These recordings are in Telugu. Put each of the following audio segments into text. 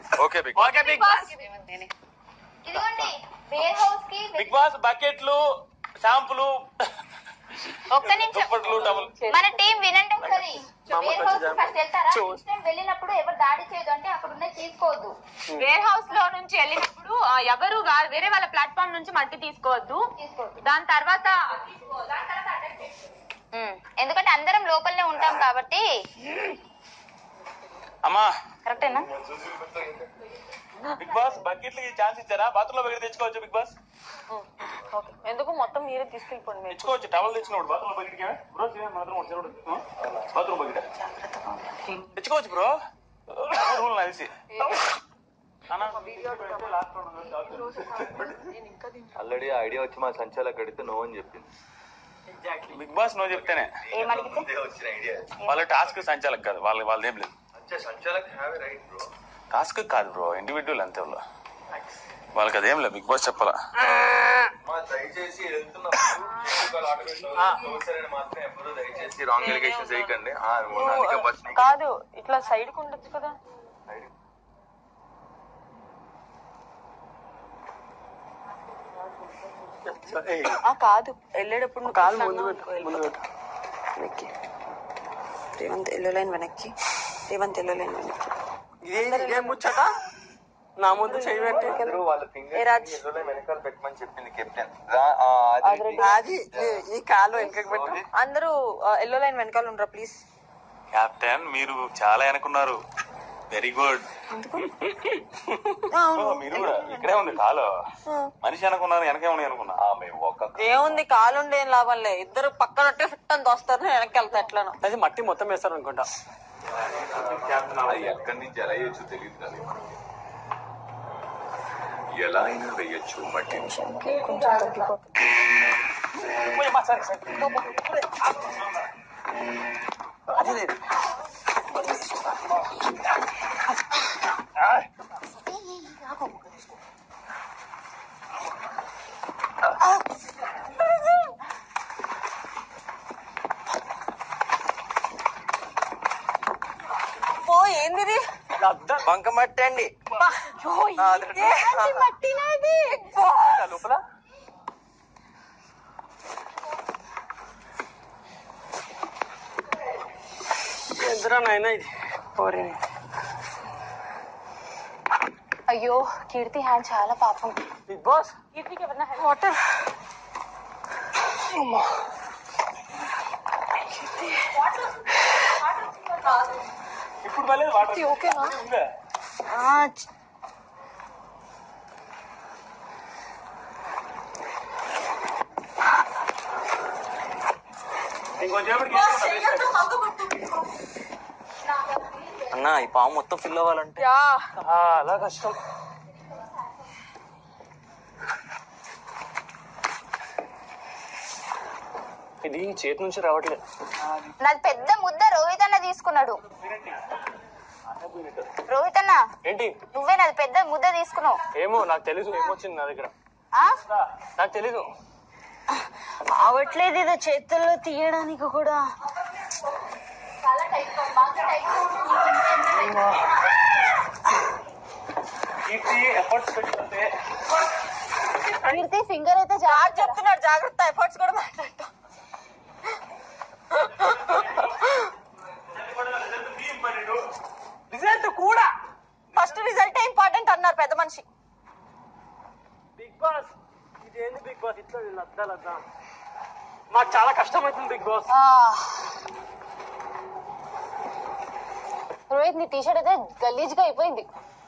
Okay big okay big boss ఇదిగోండి వేర్ హౌస్ కి బిగ్ బాస్ బకెట్లు షాంపులు ఒక్క నిమిషం దుప్పట్లు టవల్ మన టీం వినండి ఒకసారి వేర్ హౌస్ ఫస్ట్ వెళ్తారా నెక్స్ట్ టైం వెళ్ళినప్పుడు ఎవరు దాడి చేయదు అంటే అక్కడ ఉన్నది తీసుకోవద్దు వేర్ హౌస్ లో నుంచి వెళ్ళినప్పుడు ఆ, ఎవరు కాదు వేరే వాళ్ళ ప్లాట్ఫామ్ నుంచి మట్టి తీసుకోవద్దు తీసుకోవద్దు దాని తర్వాత ఉమ్, ఎందుకంటే అందరం లోపలనే ఉంటాం కాబట్టి అమ్మా కరెక్టేనా బిగ్ బాస్ బకెట్లకి ఛాన్స్ ఇచ్చారా బాత్రూమ్ లో బకెట్ తెచ్చుకోవచ్చు బిగ్ బాస్ ఓకే ఎందుకు మొత్తం మీరే తీసుకెళ్ళిపోండి మీరు తెచ్చుకోవచ్చు టవల్ తెచ్చినప్పుడు బాత్రూమ్ బకెట్ బ్రో మాత్రం ఒకటి చూడు బాత్రూమ్ బకెట్ తెచ్చుకోవచ్చు బ్రో రూల్ నాకు తెలిసి అన్నా, ఆల్రెడీ ఐడియా వచ్చి మా సంచాలకు అడిగితే నో అని చెప్పింది బిగ్ బాస్ నువ్వు చెప్తేనే ఏమడిగితే ముందే వచ్చిన ఐడియా వాళ్ళ టాస్క్ సంచాలకు కాదు వాళ్ళ వాళ్ళది ఏం లేదు అంటే సంచాలకు హ్యావ్ రైట్ బ్రో టాస్క్ కాదు బ్రో ఇండివిజువల్ అంతే వాళ్ళు వాళ్ళకి అదేం లేదు బిగ్ బాస్ చెప్పాలా మా దయచేసి వెళ్తున్నప్పుడు ఆటోమేటిక్ మాత్రం ఎప్పుడూ దయచేసి రాంగ్ ఎలిగేషన్స్ వేయకండి ఆ, మొన్న అందుకే బస్ కాదు ఇట్లా సైడ్ కు ఉండొచ్చు కదా ఆ, కాదు వెళ్ళేటప్పుడు నువ్వు కాలు ఇట్లా ముందు అన్నావు పెట్టు అనుకో, ముందు పెట్టు వెనక్కి రేవంత్ ఎల్లో లైన్ వెనక్కి రేవంత్ ఎల్లో లైన్ వెనక్కి ఇదే ఇదే ముచ్చట నా ముందు చేయి పెట్టి అందరూ వాళ్ళ ఏ ఫింగర్ రాజ్? ఎల్లోనే వెనకాల పెట్టమని చెప్పింది కెప్టెన్ అది ఈ- ఈ కాలు వెనకకి పెట్టు అందరూ ఎల్లో లైన్ వెనకాల ఉండరా ప్లీజ్ కెప్టెన్ మీరు చాలా అనుకున్నారు వెరీ గుడ్ మీరు కూడా ఇక్కడే ఉంది కాలు మనిషి అనుకున్నారు వెనకే ఉన్నాయి అనుకున్నా ఆమె ఒక ఏముంది కాలుండి ఏం లాభం లే ఇద్దరు పక్కనట్టే ఫిట్ అని దోస్తారు వెనక్కి వెళ్తా ఎట్లను అది మట్టి మొత్తం వేస్తారు అనుకుంటా అది ఎక్కడి నుంచి ఎలా వేయచ్చు తెలియదు కానీ ఎలా అయినా వేయచ్చు మట్టి ఓ ఏంది ఇది? బంక మట్టి అండి అబ్బా, అయ్యో, ఇదే అండి మట్టినాది. లోపల ఎదురా నాయన ఇది పోరే అయ్యో కీర్తి హ్యాండ్ చాలా పాపం బిగ్ బాస్ కీర్తికి ఎవరన్నా వాటర్ ఇప్పుడు పర్లేదు వాటర్ ఓకేనా ఉందా? ఇంకొంచెం అన్న ఈ పాము మొత్తం ఫిల్ అవ్వాలంటే యా అలా కష్టం ఇది చేతి నుంచి రావట్లేదు నాది పెద్ద ముద్ద రోహిత్ అన్న తీసుకున్నాడు రోహిత్ అన్న ఏంటి నువ్వే నాది పెద్ద ముద్ద తీసుకున్నావు ఏమో నాకు తెలీదు ఏమొచ్చింది నా దగ్గర ఆ? నాకు తెలీదు అవట్లేదు ఇది చేతుల్లో తీయడానికి కూడా కీర్తి ఎఫర్ట్స్ పెట్టుకుంటే కీర్తి ఫింగర్ అయితే జాగ్రత్త చెప్తున్నాడు జాగ్రత్త ఎఫర్ట్స్ కూడా మాట్లాడతా రిజల్ట్ కూడా ఫస్ట్ రిజల్ట్ ఇంపార్టెంట్ అన్నారు పెద్ద మనిషి బిగ్ బాస్ ఇదేంది బిగ్ బాస్ ఇట్లా లద్దా లద్దా మాకు చాలా కష్టం అవుతుంది బిగ్ బాస్ రోహిత్ నీ టీషర్ట్ అయితే గలీజ్ గా అయిపోయింది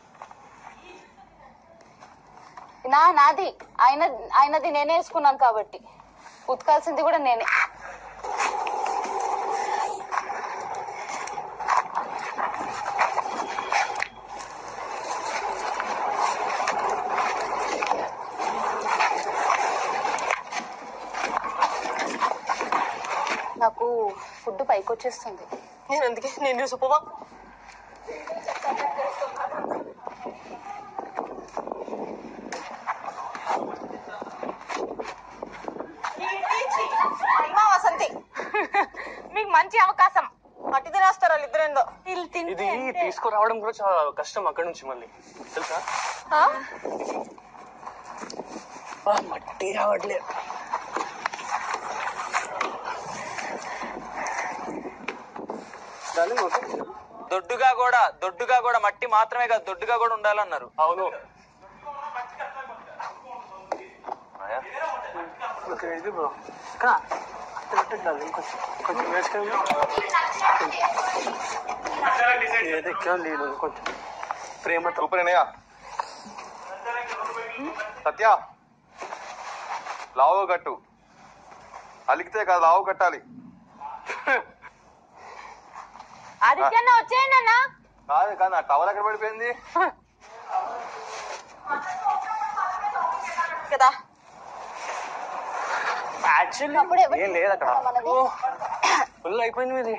నా నాది ఆయన ఆయనది నేనే వేసుకున్నాను కాబట్టి ఉతకాల్సింది కూడా నేనే నాకు ఫుడ్ పైకి వచ్చేస్తుంది నేను అందుకే నేను సూపమా మా వసంతి మీకు మంచి అవకాశం మట్టి తినేస్తారు వాళ్ళు ఇద్దరేందో వీళ్ళు తింటే ఇది అంతే. తీసుకురావడం కూడా చాలా కష్టం అక్కడ నుంచి మళ్ళీ తెలుసా ఆ? ఆ, మట్టి రావట్లేదు దాని ఓకే. దొడ్డుగా కూడా దొడ్డుగా కూడా మట్టి మాత్రమే కాదు దొడ్డుగా కూడా ఉండాలన్నారు అవును మాయా, ఓకే ఇది బ్రో కా కొంచెం కొంచెం వేసుకొని ఏది ఎక్కా లేదు కొంచెం ప్రేమతో సూపర్ అనేయా సత్య లావు కట్టు అలిగితే కాదు లావు కట్టాలి ఆదిత్యన్న వచ్చేయండి అన్న కాదు కాదు నా టవల్ ఎక్కడ పడిపోయింది కదా యాక్చువల్లీ అప్పుడు ఎవరు ఏం లేదు అక్కడ మనది ఫుల్ అయిపోయింది మీది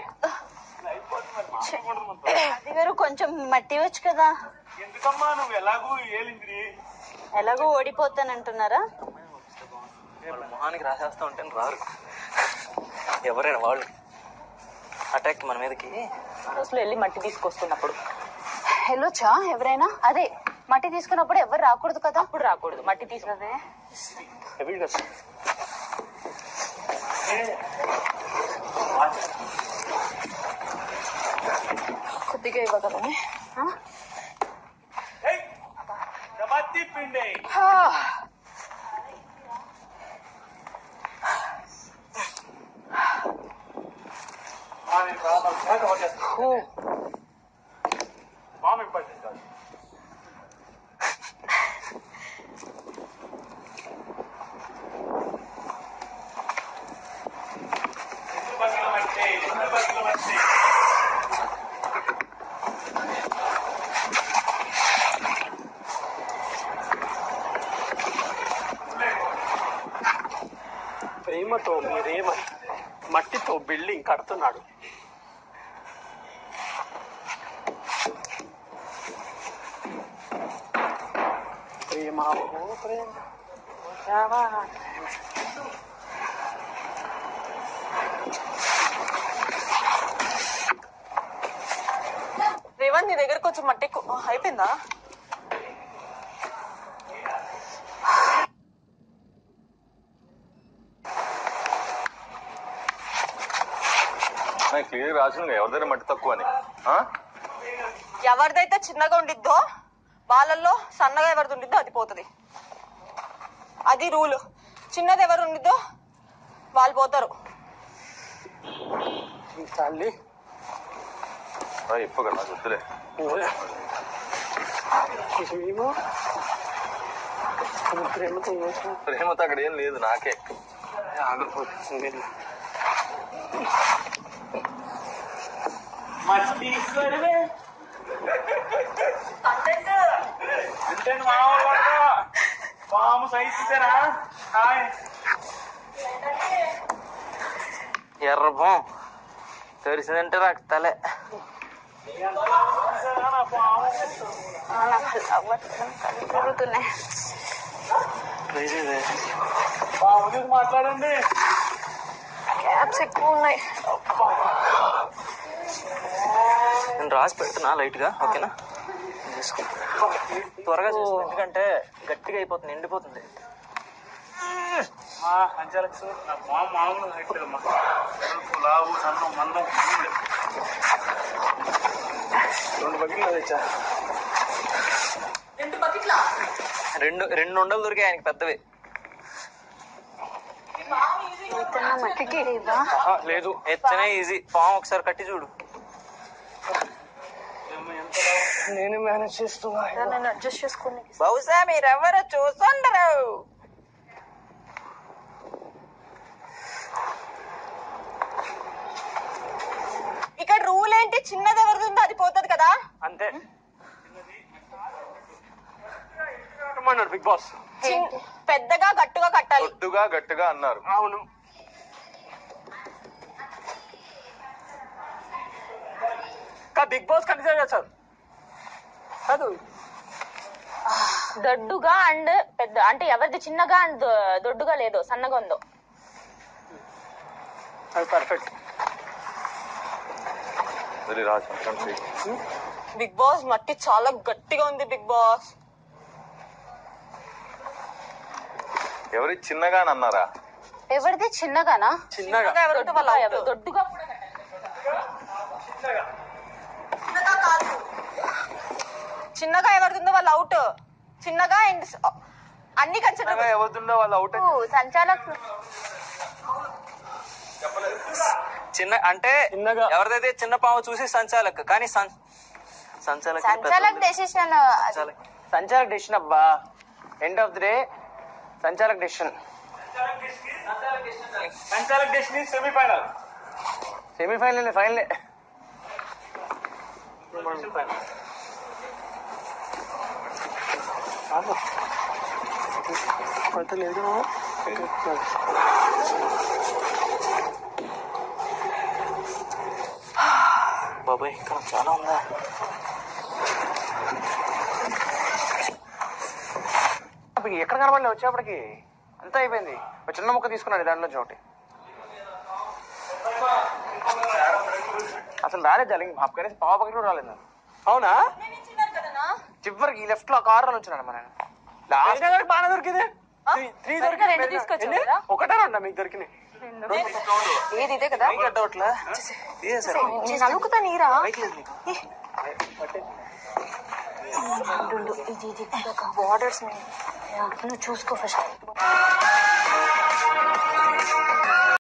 అది వేరు కొంచెం మట్టి వచ్చు కదా ఎందుకమ్మా నువ్వు ఎలాగూ ఏలింది ఎలాగో ఓడిపోతానంటున్నారా వాళ్ళ మొహానికి రాసేస్తా ఉంటే రారు ఎవరైనా వాళ్ళు అటాక్ మన మీదకి అసలు వెళ్ళి మట్టి తీసుకొస్తున్నప్పుడు వెళ్ళొచ్చా ఎవరైనా అదే మట్టి తీసుకున్నప్పుడు ఎవరు రాకూడదు కదా అప్పుడు రాకూడదు మట్టి తీసుకున్నదే హెవీ డ్రెస్ కొద్దిగా ఇవ్వగలనే పిండి బాగా ఇంపార్టెంట్ కాదు ప్రేమతో మీరేమ మట్టితో బిల్డింగ్ కడుతున్నాడు ప్రేమ ఓ ప్రేమ వచ్చావా? రేవంత్ నీ దగ్గర కొంచెం మట్టి ఎక్కు- ఆ, అయిపోయిందా క్లియర్ రాసిన ఎవరి దగ్గర మట్టి తక్కువ అని ఆ? ఎవరిదైతే చిన్నగా ఉండిద్దో వాళ్ళల్లో సన్నగా ఎవరిది ఉండిద్దో అది పోతుంది అది రూల్ చిన్నది ఎవరు ఉండిద్దో వాళ్ళు పోతారు తల్లి రా, ఇప్పగా నాకు వద్దులే ఓయ్. కొంచెం ఏమో కొంచెం ప్రేమతో చేసిన ప్రేమతో అక్కడ ఏం లేదు నాకే ఆగిపోతుంది పాము సైజ్ ఇచ్చారా హాయ్ ఎర్రబం తెరిసిందంటే రక్తాలే జరుగుతున్నాయి పాము చూసి మాట్లాడండి క్యాప్స్ ఎక్కువ ఉన్నాయి నేను రాసి పెడుతున్నా లైట్ గా ఓకేనా చేసుకో త్వరగా చేసుకో ఎందుకంటే గట్టిగా అయిపోతుంది ఎండిపోతుంది మా అంచెలక్స్ నా పాము మామూలు హైట్ అమ్మా ఎరుపు, లావు సన్నం మందం అన్నీ. రెండు బకెట్లు తెచ్చా రెండు బకెట్లా రెండు రెండు ఉండలు దొరికాయి ఆయనకి పెద్దవి మట్టికి ఇవ్వా ఆహా, లేదు ఎత్తనే ఈజీ పాము ఒకసారి కట్టి చూడు నేను మేనేజ్ చేస్తున్నా నేను అడ్జస్ట్ చేసుకుని బహుశా మీరెవరో చూసుండరు ఇక్కడ రూల్ ఏంటి చిన్నది ఎవరిది ఉందో అది పోతుంది కదా అంతే కట్టమన్నాడు బిగ్ బాస్ చిన్- పెద్దగా గట్టుగా కట్టాలి దొడ్డుగా గట్టిగా అన్నారు అవును కా బిగ్ బాస్ కండిషన్ కదా సార్ కాదు దొడ్డుగా అండ్ పెద్ద అంటే ఎవరిది చిన్నగా అండ్ దొడ్డుగా లేదో సన్నగా ఉందో అది పర్ఫెక్ట్ వెళ్ళి రా సంతకం చేయి బిగ్ బాస్ మట్టి చాలా గట్టిగా ఉంది బిగ్ బాస్ ఎవరి చిన్నగా అని అన్నారా ఎవరిది చిన్నగానా చిన్నగా చిన్నగా ఎవరుంటే వాళ్ళు out. దొడ్డుగా చిన్నగా ఎవరిదిందో వాళ్ళు అవుట్ చిన్నగా అండ్ అన్ని కన్సిడర్ ఎవరితుండో వాళ్ళు అవుట్ సంచాలక్ చిన్న అంటే చిన్నగా. ఎవరిదైతే చిన్న పాము చూసి సంచాలక్ కానీ సం- సంచాలక్ సంచాలక్ డెసిషన్ సంచాలక్ సంచాలక్ డెసిషన్ అబ్బా ఎండ్ ఆఫ్ ది డే సంచాలక్ డెసిషన్ సంచాలక్ డెసిషన్ సెమీఫైనల్ సెమీఫైనల్ ఫైనల్ అంత లేదు బాబాయ్ ఇంకా చాలా ఉందా అప్పుడు ఎక్కడ కనబడలే వచ్చేప్పటికి అంతా అయిపోయింది ఒక చిన్న ముక్క తీసుకున్నాడు దాంట్లో చోటి అసలు రాలేదు జరిగింది మా కనీసం పావు పక్కన కూడా రాలేదు నాకు. అవునా చివరికి ఈ లెఫ్ట్ లో కార్ వచ్చినాడు మన లాస్ట్ బాగా దొరికింది త్రీ సరిగ్గా రెండు తీసుకొచ్చావు కదా? ఒకటే రెండా మీకు దొరికినాయి ఏది ఇదే కదా అడ్డవట్లా ఇదే సరే నేను అలుకుతా నీరా బైక్ లేదు నీకు ఇది ఇది బార్డర్స్ నువ్వు చూసుకో ఫస్ట్